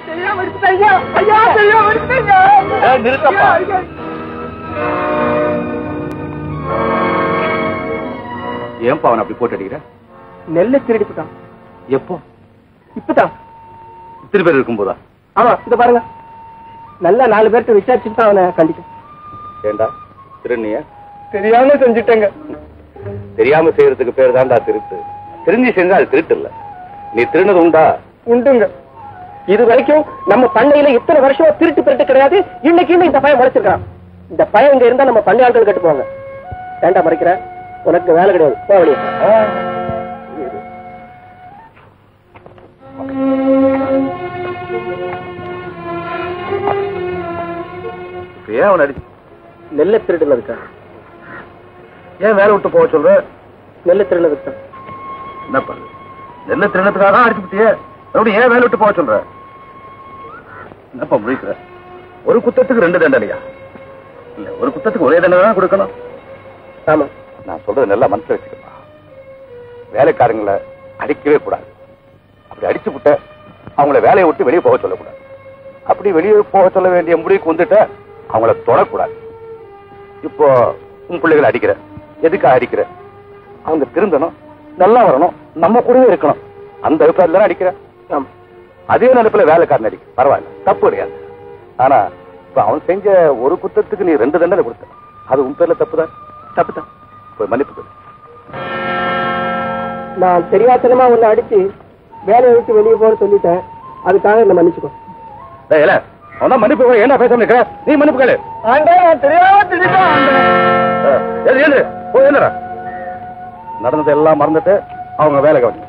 தெரியாம எடுத்துட்டேன் ஐயா ஐயா தெரியாம எடுத்துட்டேன் ஐயா. ஏய், நிறுத்தப்பா. ஐயா, ஏன்பா அவன் அப்படி போட்டு அடிக்கிற நெல்லை திருடிப்புட்டான் எப்போ இப்பதான் இத்தனை பேர் இருக்கும்போதா ஆமா இத பாருங்க நல்லா நாலு பேர்கிட்ட விசாரிச்சுட்டு தான் அவனை கண்டிக்கும் ஏண்டா திருநிய தெரியாம செஞ்சுட்டேங்க தெரியாம செய்யறதுக்கு பேர் தான்டா திருட்டு தெரிஞ்சு செஞ்சா அது திருட்டு இல்ல நீ திருநது உண்டா உண்டுங்க இது வரைக்கும் நம்ம பண்ணையில இத்தனை வருஷமா திருட்டு திருட்டு கிடையாது இன்னைக்கு இன்னும் இந்த பையன் முளைச்சிருக்கான் இந்த பையன் இங்க இருந்தா நம்ம பண்ணை ஆட்கள் கட்டு போவாங்க ஏண்டா மறைக்கிற உனக்கு வேலை கிடையாது போ வெளியே இப்ப ஏன் அவன் அடிச்சு நெல்லை திருடுனதுக்கா ஏன் வேலை விட்டு போக சொல்ற நெல்லை திருடுனதுக்கா என்னப்பா நெல்ல திருநத்துக்காக தான் அடிச்சுட்டியே மறுபடியும் ஏன் வேலை விட்டு போக சொல்ற என்னப்பா முடிக்கிற ஒரு குத்தத்துக்கு ரெண்டு தண்டனையா இல்ல ஒரு குத்தத்துக்கு ஒரே தண்டனை தான் கொடுக்கணும் ஆமா நான் சொல்றது நல்லா மனசுல வச்சுக்கப்பா வேலைக்காரங்களை அடிக்கவே கூடாது அப்படி அடிச்சு விட்ட அவங்கள வேலையை விட்டு வெளியே போக சொல்லக்கூடாது அப்படி வெளியே போக சொல்ல வேண்டிய முடிவுக்கு வந்துட்ட அவங்கள தொடக்கூடாது இப்போ உன் பிள்ளைகளை அடிக்கிற எதுக்காக அடிக்கிற அவங்க திருந்தணும் நல்லா வரணும் நம்ம கூடவே இருக்கணும் அந்த அபிப்பிராயத்துல தானே அடிக்கிற ஆமா அதே நினைப்புல வேலைக்காரன் அடிக்க பரவாயில்ல தப்பு கிடையாது ஆனா இப்ப அவன் செஞ்ச ஒரு குத்தத்துக்கு நீ ரெண்டு தண்டனை கொடுத்த அது உன் பேர்ல தப்பு தான் தப்பு தான் போய் மன்னிப்பு கேளு. நான் தெரியாத்தனமா உன்னை அடிச்சு வேலையை விட்டு வெளியே போன்னு சொல்லிட்டேன் அதுக்காக என்ன மன்னிச்சுக்கோ டேய், ஏல, அவன் தான் மன்னிப்பு கேளு. என்ன பேசாம இருக்கிற நீ மன்னிப்பு கேளு ஆண்டே நான் தெரியாம திருடிட்டேன் ஆண்டே. ஆ, எழுது, எழுது. போய் எழுதுடா. நடந்ததை எல்லாம் மறந்துட்டு அவங்க வேலை கவனி